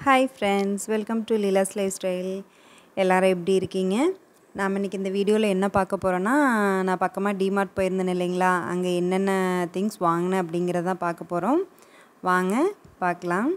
hi friends welcome to Leela's lifestyle எல்லோரும் எப்படி இருக்கீங்க நாம் இன்றைக்கி இந்த வீடியோவில் என்ன பார்க்க போகிறோன்னா நான் பக்கமாக டிமார்ட் போயிருந்தேன் இல்லைங்களா அங்கே என்னென்ன திங்ஸ் வாங்கினேன் அப்படிங்கிறதான் பார்க்க போகிறோம் வாங்க பார்க்கலாம்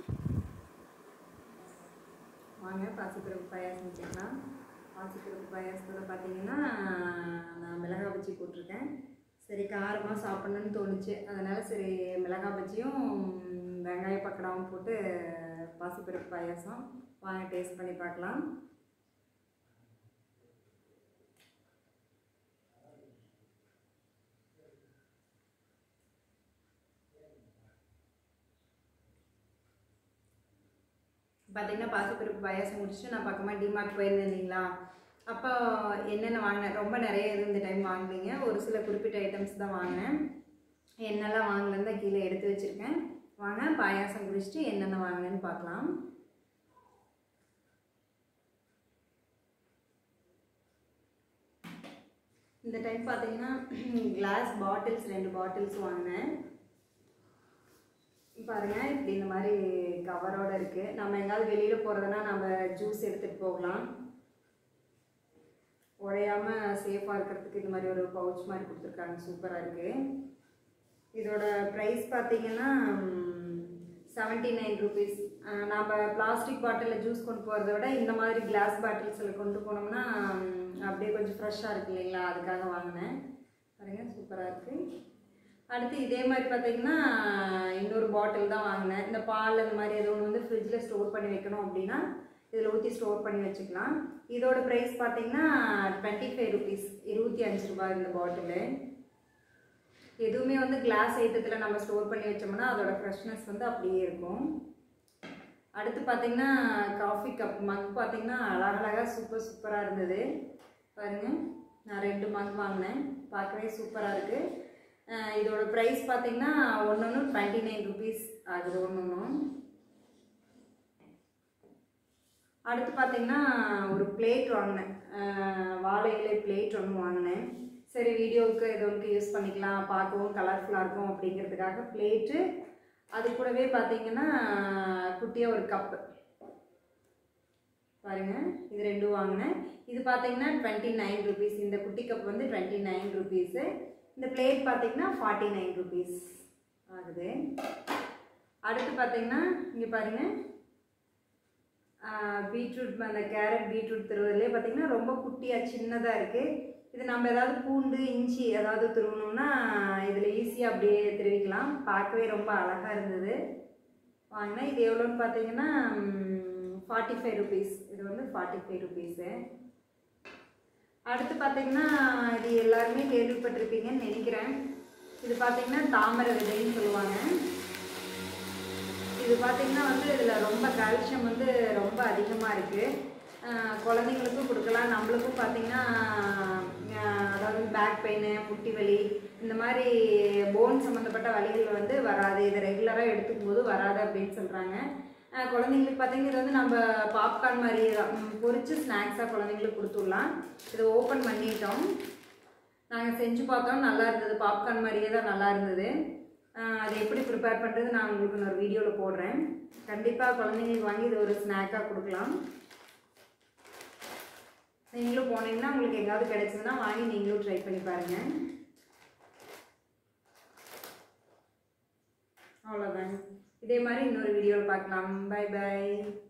வாங்க பாசிப்பருப்பு பாயாசம் வச்சுக்கலாம் பாசிப்பருப்பு பாயாசத்தில் பார்த்தீங்கன்னா நான் மிளகாய் பஜ்ஜி போட்டிருக்கேன் சரி காரமாக சாப்பிட்ணுன்னு தோணுச்சு அதனால் சரி மிளகாய் பஜ்ஜியும் வெங்காய பக்கடாவும் போட்டு பாசிப்பருப்பு பாயாசம் வாங்க டேஸ்ட் பண்ணி பார்க்கலாம் பார்த்தீங்கன்னா பாசிப்பருப்பு பாயாசம் முடிச்சுட்டு நான் பக்கமாக டிமார்ட் போயிருந்தேன் இல்லைங்களா அப்போ என்னென்ன வாங்கினேன் ரொம்ப நிறைய இது இந்த டைம் வாங்கினீங்க ஒரு சில குறிப்பிட்ட ஐட்டம்ஸ் தான் வாங்கினேன் என்னெல்லாம் வாங்கினேன்னு தான் கீழே எடுத்து வச்சுருக்கேன் வாங்க பாயாசம் குடிச்சிட்டு என்னென்ன வாங்கினேன்னு பார்க்கலாம் இந்த டைம் பார்த்தீங்கன்னா கிளாஸ் பாட்டில்ஸ் ரெண்டு பாட்டில்ஸ் வாங்கினேன் பாருங்க இப்படி இந்த மாதிரி கவரோட இருக்கு நம்ம எங்காவது வெளியில போறதுன்னா நம்ம ஜூஸ் எடுத்துட்டு போகலாம் உடையாம சேஃபா இருக்கிறதுக்கு இந்த மாதிரி ஒரு பவுச் மாதிரி கொடுத்துருக்காங்க சூப்பரா இருக்கு இதோட ப்ரைஸ் பார்த்தீங்கன்னா செவன்ட்டி நைன் ருபீஸ் நம்ம பிளாஸ்டிக் பாட்டிலில் ஜூஸ் கொண்டு போகிறத விட இந்த மாதிரி கிளாஸ் பாட்டில்ஸில் கொண்டு போனோம்னா அப்படியே கொஞ்சம் ஃப்ரெஷ்ஷாக இருக்கு இல்லைங்களா அதுக்காக வாங்கினேன் பாருங்க சூப்பராக இருக்குது அடுத்து இதே மாதிரி பார்த்தீங்கன்னா இன்னொரு பாட்டில் தான் வாங்கினேன் இந்த பால் இந்த மாதிரி எதுவும் வந்து ஃப்ரிட்ஜில் ஸ்டோர் பண்ணி வைக்கணும் அப்படின்னா இதில் ஊற்றி ஸ்டோர் பண்ணி வச்சுக்கலாம் இதோட ப்ரைஸ் பார்த்தீங்கன்னா டுவெண்ட்டி ஃபைவ் ருபீஸ் இருபத்தி அஞ்சு ரூபாய் இந்த பாட்டிலு எதுவுமே வந்து கிளாஸ் ஐட்டத்தில் நம்ம ஸ்டோர் பண்ணி வச்சோம்னா அதோட ஃப்ரெஷ்னஸ் வந்து அப்படியே இருக்கும் அடுத்து பார்த்தீங்கன்னா காஃபி கப் மக் பார்த்தீங்கன்னா அழகழகாக சூப்பர் சூப்பராக இருந்தது பாருங்கள் நான் ரெண்டு மக் வாங்கினேன் பார்க்கவே சூப்பராக இருக்குது இதோட ப்ரைஸ் பார்த்தீங்கன்னா ஒன்று ஒன்று டுவெண்ட்டி நைன் ருபீஸ் ஆகுது ஒன்று ஒன்றும் அடுத்து பார்த்தீங்கன்னா ஒரு பிளேட் வாங்கினேன் வாழை இலை பிளேட் ஒன்று வாங்கினேன் சரி வீடியோவுக்கு எதுவுக்கு யூஸ் பண்ணிக்கலாம் பார்க்கவும் கலர்ஃபுல்லாக இருக்கும் அப்படிங்கிறதுக்காக பிளேட்டு அது கூடவே பார்த்தீங்கன்னா குட்டியாக ஒரு கப்பு பாருங்க இது ரெண்டும் வாங்கினேன் இது பார்த்தீங்கன்னா டுவெண்ட்டி நைன் ருபீஸ் இந்த குட்டி கப் வந்து டுவெண்ட்டி நைன் ருபீஸு இந்த பிளேட் பார்த்தீங்கன்னா ஃபார்ட்டி நைன் ருபீஸ் ஆகுது அடுத்து பார்த்தீங்கன்னா இங்கே பாருங்கள் பீட்ரூட் அந்த கேரட் பீட்ரூட் திருவதிலே பார்த்தீங்கன்னா ரொம்ப குட்டியாக சின்னதாக இருக்குது இது நம்ம ஏதாவது பூண்டு இஞ்சி ஏதாவது திருவணும்னா இதில் ஈஸியாக அப்படியே திருவிக்கலாம் பார்க்கவே ரொம்ப அழகாக இருந்தது வாங்கினேன் இது எவ்வளோன்னு பார்த்தீங்கன்னா ஃபார்ட்டி ஃபைவ் ருபீஸ் இது வந்து ஃபார்ட்டி ஃபைவ் ருபீஸு அடுத்து பார்த்தீங்கன்னா இது எல்லாருமே கேள்விப்பட்டிருப்பீங்கன்னு நினைக்கிறேன் இது பார்த்தீங்கன்னா தாமரை விதைன்னு சொல்லுவாங்க இது பார்த்தீங்கன்னா வந்து இதில் ரொம்ப கால்சியம் வந்து ரொம்ப அதிகமாக இருக்குது குழந்தைங்களுக்கும் கொடுக்கலாம் நம்மளுக்கும் பார்த்தீங்கன்னா அதாவது பேக் பெயின் முட்டி வலி இந்த மாதிரி போன் சம்மந்தப்பட்ட வலிகள் வந்து வராது இதை ரெகுலராக எடுத்துக்கும் போது வராது அப்படின்னு சொல்கிறாங்க குழந்தைங்களுக்கு பார்த்தீங்கன்னா இது வந்து நம்ம பாப்கார்ன் மாதிரி பொரிச்சு ஸ்நாக்ஸாக குழந்தைங்களுக்கு கொடுத்துடலாம் இதை ஓப்பன் பண்ணிட்டோம் நாங்கள் செஞ்சு பார்த்தோம் நல்லா இருந்தது பாப்கார்ன் மாதிரியே தான் நல்லா இருந்தது அதை எப்படி ப்ரிப்பேர் பண்ணுறது நான் உங்களுக்கு நான் ஒரு வீடியோவில் போடுறேன் கண்டிப்பாக குழந்தைங்களுக்கு வாங்கி இது ஒரு ஸ்நாக்காக கொடுக்கலாம் நீங்களும் போனீங்கன்னா உங்களுக்கு எங்காவது கிடைச்சதுன்னா வாங்கி நீங்களும் ட்ரை பண்ணி பாருங்கள் அவ்வளோதாங்க இதே மாதிரி இன்னொரு வீடியோவில் பார்க்கலாம் பை பை